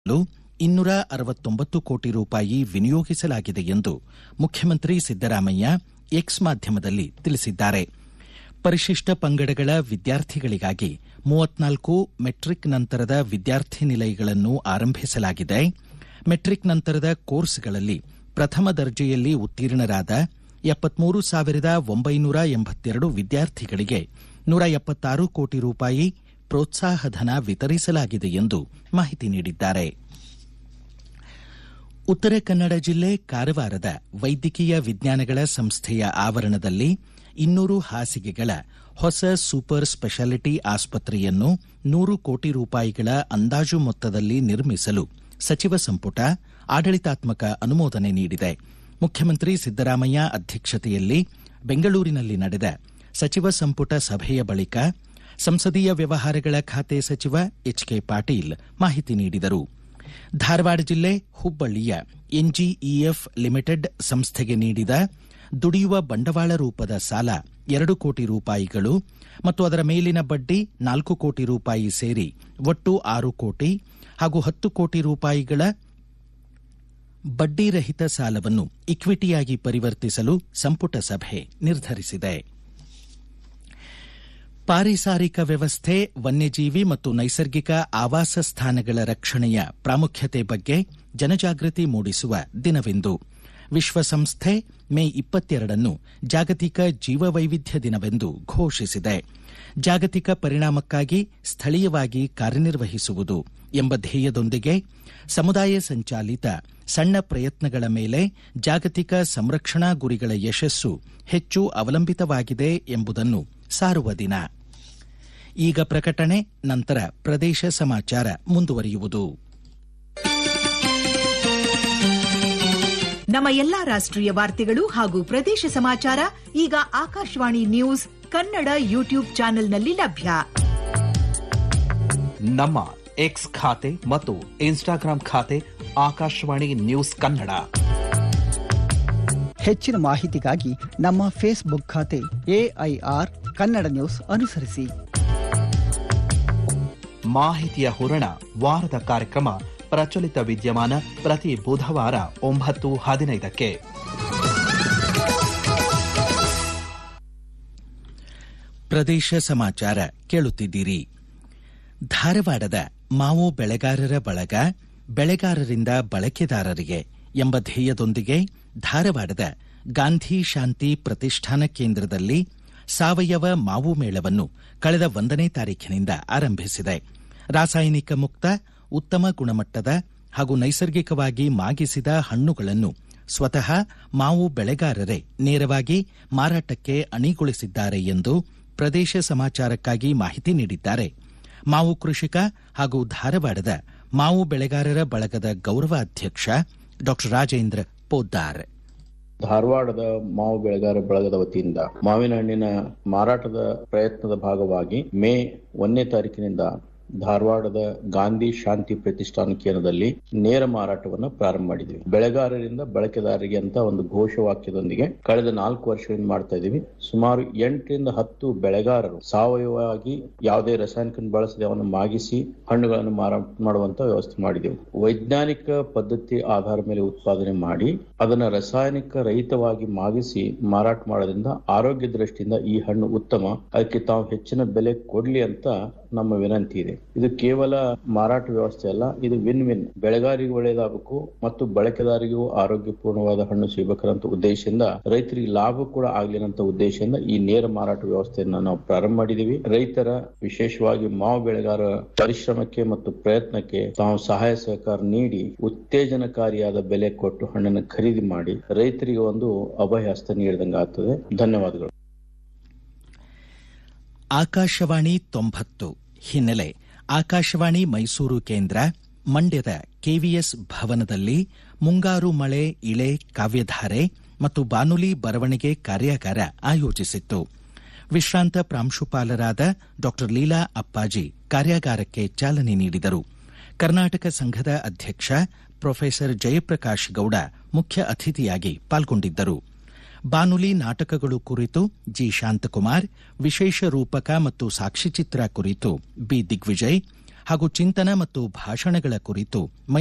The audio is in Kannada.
ಇನ್ನೂರ ಅರವತ್ತೊಂಬತ್ತು ಕೋಟಿ ರೂಪಾಯಿ ವಿನಿಯೋಗಿಸಲಾಗಿದೆ ಎಂದು ಮುಖ್ಯಮಂತ್ರಿ ಸಿದ್ದರಾಮಯ್ಯ ಎಕ್ಸ್ ಮಾಧ್ಯಮದಲ್ಲಿ ತಿಳಿಸಿದ್ದಾರೆ ಪರಿಶಿಷ್ಟ ಪಂಗಡಗಳ ವಿದ್ಯಾರ್ಥಿಗಳಿಗಾಗಿ ಮೂವತ್ನಾಲ್ಕು ಮೆಟ್ರಿಕ್ ನಂತರದ ವಿದ್ಯಾರ್ಥಿ ನಿಲಯಗಳನ್ನು ಆರಂಭಿಸಲಾಗಿದೆ ಮೆಟ್ರಿಕ್ ನಂತರದ ಕೋರ್ಸ್ಗಳಲ್ಲಿ ಪ್ರಥಮ ದರ್ಜೆಯಲ್ಲಿ ಉತ್ತೀರ್ಣರಾದ ಎಪ್ಪತ್ಮೂರು ಸಾವಿರದ ಒಂಬೈನೂರ ಎಂಬತ್ತೆರಡು ವಿದ್ಯಾರ್ಥಿಗಳಿಗೆ ನೂರ ಎಪ್ಪತ್ತಾರು ಕೋಟಿ ರೂಪಾಯಿ ಪ್ರೋತ್ಸಾಹಧನ ವಿತರಿಸಲಾಗಿದೆ ಎಂದು ಮಾಹಿತಿ ನೀಡಿದ್ದಾರೆ ಉತ್ತರ ಕನ್ನಡ ಜಿಲ್ಲೆ ಕಾರವಾರದ ವೈದ್ಯಕೀಯ ವಿಜ್ಞಾನಗಳ ಸಂಸ್ಥೆಯ ಆವರಣದಲ್ಲಿ ಇನ್ನೂರು ಹಾಸಿಗೆಗಳ ಹೊಸ ಸೂಪರ್ ಸ್ಪೆಷಾಲಿಟಿ ಆಸ್ಪತ್ರೆಯನ್ನು ನೂರು ಕೋಟಿ ರೂಪಾಯಿಗಳ ಅಂದಾಜು ಮೊತ್ತದಲ್ಲಿ ನಿರ್ಮಿಸಲು ಸಚಿವ ಸಂಪುಟ ಆಡಳಿತಾತ್ಮಕ ಅನುಮೋದನೆ ನೀಡಿದೆ ಮುಖ್ಯಮಂತ್ರಿ ಸಿದ್ದರಾಮಯ್ಯ ಅಧ್ಯಕ್ಷತೆಯಲ್ಲಿ ಬೆಂಗಳೂರಿನಲ್ಲಿ ನಡೆದ ಸಚಿವ ಸಂಪುಟ ಸಭೆಯ ಬಳಿಕ ಸಂಸದೀಯ ವ್ಯವಹಾರಗಳ ಖಾತೆ ಸಚಿವ ಎಚ್ ಕೆ ಪಾಟೀಲ್ ಮಾಹಿತಿ ನೀಡಿದರು ಧಾರವಾಡ ಜಿಲ್ಲೆ ಹುಬ್ಬಳ್ಳಿಯ ಎನ್ಜಿಇಎಫ್ ಲಿಮಿಟೆಡ್ ಸಂಸ್ಥೆಗೆ ನೀಡಿದ ದುಡಿಯುವ ಬಂಡವಾಳ ರೂಪದ ಸಾಲ ಎರಡು ಕೋಟಿ ರೂಪಾಯಿಗಳು ಮತ್ತು ಅದರ ಮೇಲಿನ ಬಡ್ಡಿ ನಾಲ್ಕು ಕೋಟಿ ರೂಪಾಯಿ ಸೇರಿ ಒಟ್ಟು ಆರು ಕೋಟಿ ಹಾಗೂ ಹತ್ತು ಕೋಟಿ ರೂಪಾಯಿಗಳ ಬಡ್ಡಿರಹಿತ ಸಾಲವನ್ನು ಇಕ್ವಿಟಿಯಾಗಿ ಪರಿವರ್ತಿಸಲು ಸಂಪುಟ ಸಭೆ ನಿರ್ಧರಿಸಿದೆ ಪಾರಿಸಾರಿಕ ವ್ಯವಸ್ಥೆ ವನ್ಯಜೀವಿ ಮತ್ತು ನೈಸರ್ಗಿಕ ಆವಾಸ ಸ್ಥಾನಗಳ ರಕ್ಷಣೆಯ ಪ್ರಾಮುಖ್ಯತೆ ಬಗ್ಗೆ ಜನಜಾಗೃತಿ ಮೂಡಿಸುವ ದಿನವೆಂದು ವಿಶ್ವಸಂಸ್ಥೆ ಮೇ ಇಪ್ಪತ್ತೆರಡನ್ನು ಜಾಗತಿಕ ಜೀವವೈವಿಧ್ಯ ದಿನವೆಂದು ಘೋಷಿಸಿದೆ ಜಾಗತಿಕ ಪರಿಣಾಮಕ್ಕಾಗಿ ಸ್ಥಳೀಯವಾಗಿ ಕಾರ್ಯನಿರ್ವಹಿಸುವುದು ಎಂಬ ಧ್ಯೇಯದೊಂದಿಗೆ ಸಮುದಾಯ ಸಂಚಾಲಿತ ಸಣ್ಣ ಪ್ರಯತ್ನಗಳ ಮೇಲೆ ಜಾಗತಿಕ ಸಂರಕ್ಷಣಾ ಗುರಿಗಳ ಯಶಸ್ಸು ಹೆಚ್ಚು ಅವಲಂಬಿತವಾಗಿದೆ ಎಂಬುದನ್ನು ಸಾರುವ ದಿನ ಈಗ ಪ್ರಕಟಣೆ ನಂತರ ಪ್ರದೇಶ ಸಮಾಚಾರ ಮುಂದುವರಿಯುವುದು ನಮ್ಮ ಎಲ್ಲಾ ರಾಷ್ಟ್ರೀಯ ವಾರ್ತೆಗಳು ಹಾಗೂ ಪ್ರದೇಶ ಸಮಾಚಾರ ಈಗ ಆಕಾಶವಾಣಿ ನ್ಯೂಸ್ ಕನ್ನಡ ಯೂಟ್ಯೂಬ್ ಚಾನೆಲ್ನಲ್ಲಿ ಲಭ್ಯ ನಮ್ಮ ಎಕ್ಸ್ ಖಾತೆ ಮತ್ತು ಇನ್ಸ್ಟಾಗ್ರಾಂ ಖಾತೆ ಆಕಾಶವಾಣಿ ನ್ಯೂಸ್ ಕನ್ನಡ ಹೆಚ್ಚಿನ ಮಾಹಿತಿಗಾಗಿ ನಮ್ಮ ಫೇಸ್ಬುಕ್ ಖಾತೆ ಎಐಆರ್ ಕನ್ನಡ ನ್ಯೂಸ್ ಅನುಸರಿಸಿ ಮಾಹಿತಿಯ ಹೂರಣ ವಾರದ ಕಾರ್ಯಕ್ರಮ ಪ್ರಚಲಿತ ವಿದ್ಯಮಾನ ಪ್ರತಿ ಬುಧವಾರ ಒಂಬತ್ತು ಹದಿನೈದಕ್ಕೆ ಪ್ರದೇಶ ಸಮಾಚಾರ ಕೇಳುತ್ತಿದ್ದೀರಿ ಧಾರವಾಡದ ಮಾವು ಬೆಳೆಗಾರರ ಬಳಗ ಬೆಳೆಗಾರರಿಂದ ಬಳಕೆದಾರರಿಗೆ ಎಂಬ ಧ್ಯೇಯದೊಂದಿಗೆ ಧಾರವಾಡದ ಗಾಂಧಿ ಶಾಂತಿ ಪ್ರತಿಷ್ಠಾನ ಕೇಂದ್ರದಲ್ಲಿ ಸಾವಯವ ಮಾವು ಮೇಳವನ್ನು ಕಳೆದ ಒಂದನೇ ತಾರೀಖಿನಿಂದ ಆರಂಭಿಸಿದೆ ರಾಸಾಯನಿಕ ಮುಕ್ತ ಉತ್ತಮ ಗುಣಮಟ್ಟದ ಹಾಗೂ ನೈಸರ್ಗಿಕವಾಗಿ ಮಾಗಿಸಿದ ಹಣ್ಣುಗಳನ್ನು ಸ್ವತಃ ಮಾವು ಬೆಳೆಗಾರರೇ ನೇರವಾಗಿ ಮಾರಾಟಕ್ಕೆ ಅಣಿಗೊಳಿಸಿದ್ದಾರೆ ಎಂದು ಪ್ರದೇಶ ಸಮಾಚಾರಕ್ಕಾಗಿ ಮಾಹಿತಿ ನೀಡಿದ್ದಾರೆ ಮಾವು ಕೃಷಿಕ ಹಾಗೂ ಧಾರವಾಡದ ಮಾವು ಬೆಳೆಗಾರರ ಬಳಗದ ಗೌರವ ಅಧ್ಯಕ್ಷ ಡಾ ರಾಜೇಂದ್ರ ಪೋದ್ದಾರ್ ಧಾರವಾಡದ ಮಾವು ಬೆಳೆಗಾರ ಬಳಗದ ವತಿಯಿಂದ ಮಾವಿನ ಹಣ್ಣಿನ ಮಾರಾಟದ ಪ್ರಯತ್ನದ ಭಾಗವಾಗಿ ಮೇ ಒಂದನೇ ತಾರೀಕಿನಿಂದ ಧಾರವಾಡದ ಗಾಂಧಿ ಶಾಂತಿ ಪ್ರತಿಷ್ಠಾನ ಕೇಂದ್ರದಲ್ಲಿ ನೇರ ಮಾರಾಟವನ್ನು ಪ್ರಾರಂಭ ಮಾಡಿದ್ವಿ ಬೆಳೆಗಾರರಿಂದ ಬಳಕೆದಾರರಿಗೆ ಅಂತ ಒಂದು ಘೋಷವಾಕ್ಯದೊಂದಿಗೆ ಕಳೆದ ನಾಲ್ಕು ವರ್ಷಗಳಿಂದ ಮಾಡ್ತಾ ಇದೀವಿ ಸುಮಾರು ಎಂಟರಿಂದ ಹತ್ತು ಬೆಳೆಗಾರರು ಸಾವಯವವಾಗಿ ಯಾವುದೇ ರಾಸಾಯನಿಕ ಬಳಸದೆ ಅವನ್ನು ಮಾಗಿಸಿ ಹಣ್ಣುಗಳನ್ನು ಮಾರಾಟ ಮಾಡುವಂತ ವ್ಯವಸ್ಥೆ ಮಾಡಿದೆವು ವೈಜ್ಞಾನಿಕ ಪದ್ಧತಿ ಆಧಾರ ಮೇಲೆ ಉತ್ಪಾದನೆ ಮಾಡಿ ಅದನ್ನ ರಾಸಾಯನಿಕ ರಹಿತವಾಗಿ ಮಾಗಿಸಿ ಮಾರಾಟ ಮಾಡೋದ್ರಿಂದ ಆರೋಗ್ಯ ದೃಷ್ಟಿಯಿಂದ ಈ ಹಣ್ಣು ಉತ್ತಮ ಅದಕ್ಕೆ ತಾವು ಹೆಚ್ಚಿನ ಬೆಲೆ ಕೊಡ್ಲಿ ಅಂತ ನಮ್ಮ ವಿನಂತಿ ಇದೆ ಇದು ಕೇವಲ ಮಾರಾಟ ವ್ಯವಸ್ಥೆ ಅಲ್ಲ ಇದು ವಿನ್ ವಿನ್ ಬೆಳೆಗಾರಿಗೂ ಒಳ್ಳೆಯದಾಗಬೇಕು ಮತ್ತು ಬಳಕೆದಾರಿಗೂ ಆರೋಗ್ಯಪೂರ್ಣವಾದ ಹಣ್ಣು ಸಿಗಬೇಕಂತ ಉದ್ದೇಶದಿಂದ ರೈತರಿಗೆ ಲಾಭ ಕೂಡ ಆಗ್ಲಿನಂತ ಉದ್ದೇಶದಿಂದ ಈ ನೇರ ಮಾರಾಟ ವ್ಯವಸ್ಥೆಯನ್ನ ನಾವು ಪ್ರಾರಂಭ ಮಾಡಿದೀವಿ ರೈತರ ವಿಶೇಷವಾಗಿ ಮಾವು ಬೆಳೆಗಾರ ಪರಿಶ್ರಮಕ್ಕೆ ಮತ್ತು ಪ್ರಯತ್ನಕ್ಕೆ ತಾವು ಸಹಾಯ ಸಹಕಾರ ನೀಡಿ ಉತ್ತೇಜನಕಾರಿಯಾದ ಬೆಲೆ ಕೊಟ್ಟು ಹಣ್ಣನ್ನು ಖರೀದಿ ಮಾಡಿ ರೈತರಿಗೆ ಒಂದು ಅಭಯ ಹಸ್ತ ನೀಡಿದಂಗೆ ಆಗ್ತದೆ ಧನ್ಯವಾದಗಳು ಆಕಾಶವಾಣಿ ತೊಂಬತ್ತು ಹಿನ್ನೆಲೆ ಆಕಾಶವಾಣಿ ಮೈಸೂರು ಕೇಂದ್ರ ಮಂಡ್ಯದ ಕೆವಿಎಸ್ ಭವನದಲ್ಲಿ ಮುಂಗಾರು ಮಳೆ ಇಳೆ ಕಾವ್ಯಧಾರೆ ಮತ್ತು ಬಾನುಲಿ ಬರವಣಿಗೆ ಕಾರ್ಯಾಗಾರ ಆಯೋಜಿಸಿತ್ತು ವಿಶ್ರಾಂತ ಪ್ರಾಂಶುಪಾಲರಾದ ಡಾ ಲೀಲಾ ಅಪ್ಪಾಜಿ ಕಾರ್ಯಾಗಾರಕ್ಕೆ ಚಾಲನೆ ನೀಡಿದರು ಕರ್ನಾಟಕ ಸಂಘದ ಅಧ್ಯಕ್ಷ ಪ್ರೊಫೆಸರ್ ಜಯಪ್ರಕಾಶ್ ಗೌಡ ಮುಖ್ಯ ಅತಿಥಿಯಾಗಿ ಪಾಲ್ಗೊಂಡಿದ್ದರು ಬಾನುಲಿ ನಾಟಕಗಳು ಕುರಿತು ಜಿ ಶಾಂತಕುಮಾರ್ ವಿಶೇಷ ರೂಪಕ ಮತ್ತು ಸಾಕ್ಷ್ಯಚಿತ್ರ ಕುರಿತು ಬಿ ದಿಗ್ವಿಜಯ್ ಹಾಗೂ ಚಿಂತನ ಮತ್ತು ಭಾಷಣಗಳ ಕುರಿತು